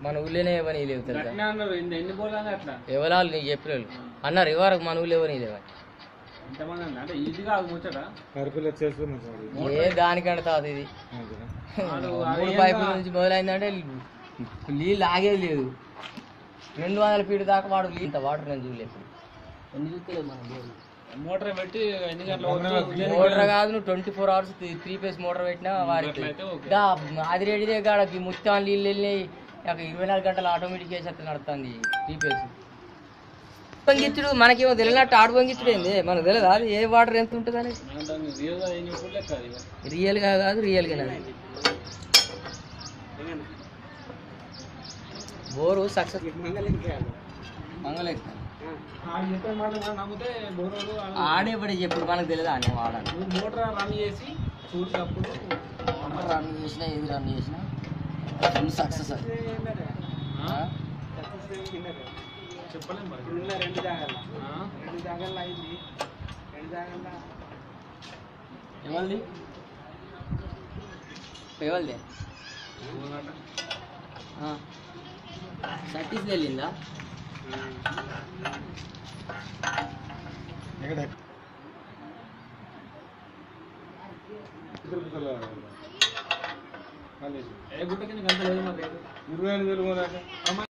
మన ఊళ్ళోనే ఎవరి లేవు తెలుసా గట్టినే అన్నారు ఎన్ని ఎన్ని బోర్లు అన్నారు అట్లా ఎవరాలు నీకు చెప్పలేదు అన్నారు ఇవరకు మన ఊళ్ళో ఎవరి లేవు ఎంతమంది అన్నారు అంటే ఈజీగా అది ముచ్చట కరిపిల్ల చేస్తే మంచిగా ఏ దానికంటే తాత ఇది మూడు పైపుల నుంచి మొదలైందంటే నీళ్ళు ఆగేది లేదు రెండు వందల ఫీట్ దాకా వాడు ఇంత వాటర్ నేను చూడలేదు ఎన్ని చూస్తలేదు మన బోర్లు మోటార్ పెట్టి ఎన్ని గంటల మోటార్ కాదు నువ్వు twenty four hours three phase motor పెట్టినా వారికి అట్లయితే ఓకే. దా అది రెడీదే కాడకి ముత్తం నీళ్ళు వెళ్ళినాయి ఇక ఇరవై నాలుగు గంటలు ఆటోమేటిక్ చేసి అట్లా నడుస్తుంది త్రీ ఫేస్ పొంగిచ్చుడు మనకేమో తెలియనట్టు ఆడు పొంగిచ్చుడు ఏంది మనకు తెలియదు అది ఏ వాటర్ ఎంత ఉంటుంది అని దాన్ని రియల్గా ఏం చెప్పలేదు కాదు ఇక రియల్గా కాదు రియల్గా బోరు సక్సెస్ మంగళ ఆడు చెప్పే మాట మనం నమ్మితే బోరోలు ఆడే పడి చెప్పుడు మనకు తెలియదు అని వాడాలి నువ్వు మోటార్ రన్ చేసి చూసినప్పుడు రన్ చేసినా ఏది రన్ చేసినా ఫుల్ సక్సెస్ అది ఆ? చెప్పలేం మరి రెండు జాగాలు ఆ? రెండు జాగాల్లో అయింది రెండు జాగాల్లో ఎవరిది ఎవరిది ఊరట. సతీష్ వెళ్ళిందా ఎక్కడ ఏ గుట్ట కింద గంట లేదు మరి రేటు. ఇరవై ఎనిమిది వేలు పోదాక అమ్మ